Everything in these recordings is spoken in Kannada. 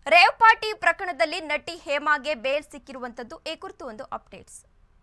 ರೇವ್ ಪಾರ್ಟಿ ಪ್ರಕರಣದಲ್ಲಿ ನಟಿ ಹೇಮಾಗೆ ಬೇಲ್ ಸಿಕ್ಕಿರುವಂತದ್ದು ಈ ಕುರಿತು ಒಂದು updates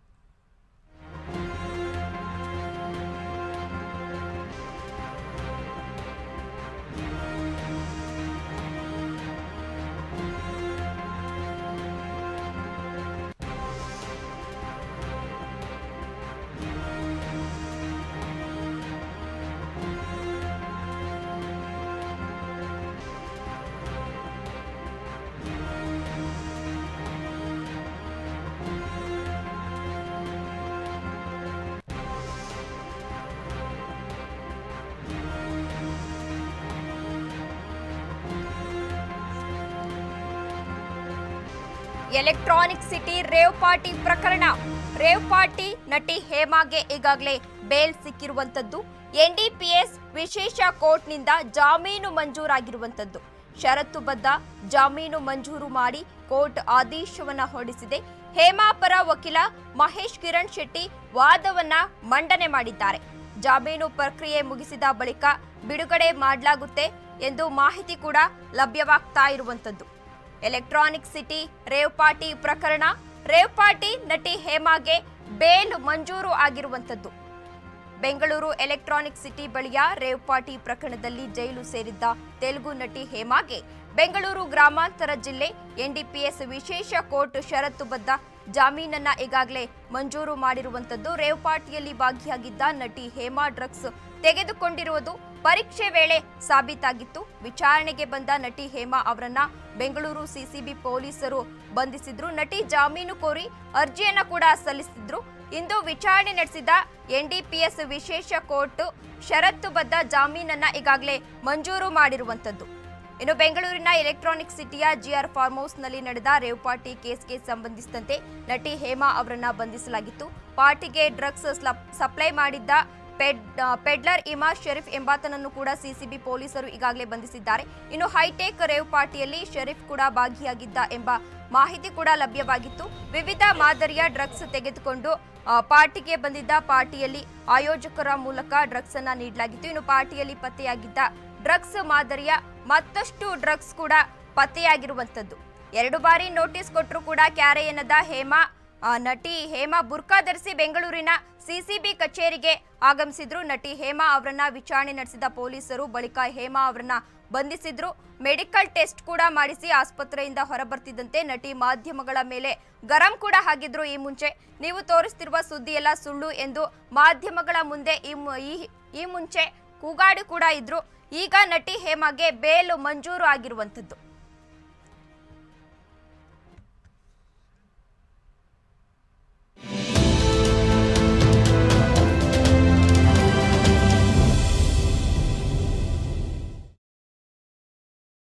Electronic City rave party ಪ್ರಕರಣ ರೇವ್ ಪಾರ್ಟಿ ನಟಿ ಹೇಮಾಗೆ ಈಗಾಗಲೇ ಬೇಲ್ ಸಿಕ್ಕಿರುವಂತದ್ದು ಎನ್ಡಿಪಿಎಸ್ ವಿಶೇಷ ಕೋರ್ಟ್ನಿಂದ ಜಾಮೀನು ಮಂಜೂರಾಗಿರುವಂತದ್ದು ಷರತ್ತುಬದ್ಧ ಜಾಮೀನು ಮಂಜೂರು ಮಾಡಿ ಕೋರ್ಟ್ ಆದೇಶವನ್ನ ಹೊರಡಿಸಿದೆ ಹೇಮಾ ಪರ ವಕೀಲ ಮಹೇಶ್ ಕಿರಣ್ ಶೆಟ್ಟಿ ವಾದವನ್ನ ಮಂಡನೆ ಮಾಡಿದ್ದಾರೆ ಜಾಮೀನು ಪ್ರಕ್ರಿಯೆ ಮುಗಿಸಿದ ಬಳಿಕ ಬಿಡುಗಡೆ ಮಾಡಲಾಗುತ್ತೆ ಎಂದು ಮಾಹಿತಿ ಕೂಡ ಲಭ್ಯವಾಗ್ತಾ ಇರುವಂತದ್ದು ಎಲೆಕ್ಟ್ರಾನಿಕ್ ಸಿಟಿ ರೇವ್ ಪಾರ್ಟಿ ಪ್ರಕರಣ ರೇವ್ ಪಾರ್ಟಿ ನಟಿ ಹೇಮಾಗೆ ಬೇಲ್ ಮಂಜೂರು ಆಗಿರುವಂತದ್ದು ಬೆಂಗಳೂರು ಎಲೆಕ್ಟ್ರಾನಿಕ್ ಸಿಟಿ ಬಳಿಯ ರೇವ್ ಪಾರ್ಟಿ ಪ್ರಕರಣದಲ್ಲಿ ಜೈಲು ಸೇರಿದ್ದ ತೆಲುಗು ನಟಿ ಹೇಮಾಗೆ ಬೆಂಗಳೂರು ಗ್ರಾಮಾಂತರ ಜಿಲ್ಲೆ ಎನ್ಡಿಪಿಎಸ್ ವಿಶೇಷ ಕೋರ್ಟ್ ಷರತ್ತುಬದ್ಧ ಜಾಮೀನನ್ನ ಈಗಾಗಲೇ ಮಂಜೂರು ಮಾಡಿರುವಂತದ್ದು ರೇವ್ ಪಾರ್ಟಿಯಲ್ಲಿ ಭಾಗಿಯಾಗಿದ್ದ ನಟಿ ಹೇಮಾ ಡ್ರಗ್ಸ್ ತೆಗೆದುಕೊಂಡಿರುವುದು ಪರೀಕ್ಷೆ ವೇಳೆ ಸಾಬೀತಾಗಿತ್ತು ವಿಚಾರಣೆಗೆ ಬಂದ ನಟಿ ಹೇಮಾ ಅವರನ್ನ ಬೆಂಗಳೂರು ಸಿಸಿಬಿ ಪೊಲೀಸರು ಬಂಧಿಸಿದ್ರು ನಟಿ ಜಾಮೀನು ಕೋರಿ ಅರ್ಜಿಯನ್ನ ಕೂಡ ಸಲ್ಲಿಸಿದ್ರು ಇಂದು ವಿಚಾರಣೆ ನಡೆಸಿದ ಎನ್ಡಿಪಿಎಸ್ ವಿಶೇಷ ಕೋರ್ಟ್ ಷರತ್ತುಬದ್ಧ ಜಾಮೀನನ್ನ ಈಗಾಗಲೇ ಮಂಜೂರು ಮಾಡಿರುವಂತದ್ದು ಇನ್ನು ಬೆಂಗಳೂರಿನ ಎಲೆಕ್ಟ್ರಾನಿಕ್ ಸಿಟಿಯ ಜಿಆರ್ ಫಾರ್ಮ್ ಹೌಸ್ನಲ್ಲಿ ನಡೆದ ರೇವ್ ಪಾರ್ಟಿ ಕೇಸ್ಗೆ ಸಂಬಂಧಿಸಿದಂತೆ ನಟಿ ಹೇಮಾ ಅವರನ್ನ ಬಂಧಿಸಲಾಗಿತ್ತು ಪಾರ್ಟಿಗೆ ಡ್ರಗ್ಸ್ ಸಪ್ಲೈ ಮಾಡಿದ್ದ ಪೆಡ್ ಆ, ಪೆಡ್ಲರ್ ಇಮಾ ಶರೀಫ್ ಎಂಬಾತನನ್ನು ಕೂಡ ಸಿಸಿಬಿ ಪೊಲೀಸರು ಈಗಾಗಲೇ ಬಂಧಿಸಿದ್ದಾರೆ ಇನ್ನು ಹೈಟೆಕ್ ರೇವ್ ಪಾರ್ಟಿಯಲ್ಲಿ ಶರೀಫ್ ಕೂಡ ಭಾಗಿಯಾಗಿದ್ದ ಎಂಬ ಮಾಹಿತಿ ಕೂಡ ಲಭ್ಯವಾಗಿತ್ತು ವಿವಿಧ ಮಾದರಿಯ ಡ್ರಗ್ಸ್ ತೆಗೆದುಕೊಂಡು ಆ, ಪಾರ್ಟಿಗೆ ಬಂದಿದ್ದ ಪಾರ್ಟಿಯಲ್ಲಿ ಆಯೋಜಕರ ಮೂಲಕ ಡ್ರಗ್ಸ್ ಅನ್ನ ನೀಡಲಾಗಿತ್ತು ಇನ್ನು ಪಾರ್ಟಿಯಲ್ಲಿ ಪತ್ತೆಯಾಗಿದ್ದ ಡ್ರಗ್ಸ್ ಮಾದರಿಯ ಮತ್ತಷ್ಟು ಡ್ರಗ್ಸ್ ಕೂಡ ಪತ್ತೆಯಾಗಿರುವಂತದ್ದು ಎರಡು ಬಾರಿ ನೋಟಿಸ್ ಕೊಟ್ಟರು ಕೂಡ ಕ್ಯಾರೆ ಎನ್ನದ ಹೇಮಾ ಆ, ನಟಿ ಹೇಮಾ ಬುರ್ಕಾ ಧರಿಸಿ ಬೆಂಗಳೂರಿನ ಸಿಸಿಬಿ ಕಚೇರಿಗೆ ಆಗಮಿಸಿದ್ರು ನಟಿ ಹೇಮಾ ಅವರನ್ನ ವಿಚಾರಣೆ ನಡೆಸಿದ ಪೊಲೀಸರು ಬಳಿಕ ಹೇಮಾ ಅವರನ್ನ ಬಂಧಿಸಿದ್ರು ಮೆಡಿಕಲ್ ಟೆಸ್ಟ್ ಕೂಡ ಮಾಡಿಸಿ ಆಸ್ಪತ್ರೆಯಿಂದ ಹೊರಬರ್ತಿದ್ದಂತೆ ನಟಿ ಮಾಧ್ಯಮಗಳ ಮೇಲೆ ಗರಂ ಕೂಡ ಹಾಕಿದ್ರು ಈ ಮುಂಚೆ ನೀವು ತೋರಿಸ್ತಿರುವ ಸುದ್ದಿ ಎಲ್ಲ ಸುಳ್ಳು ಎಂದು ಮಾಧ್ಯಮಗಳ ಮುಂದೆ ಈ ಮು- ಈ- ಈ ಮುಂಚೆ ಕೂಗಾಡಿ ಕೂಡ ಇದ್ರು ಈಗ ನಟಿ ಹೇಮಾಗೆ ಬೇಲು ಮಂಜೂರು ಆಗಿರುವಂಥದ್ದು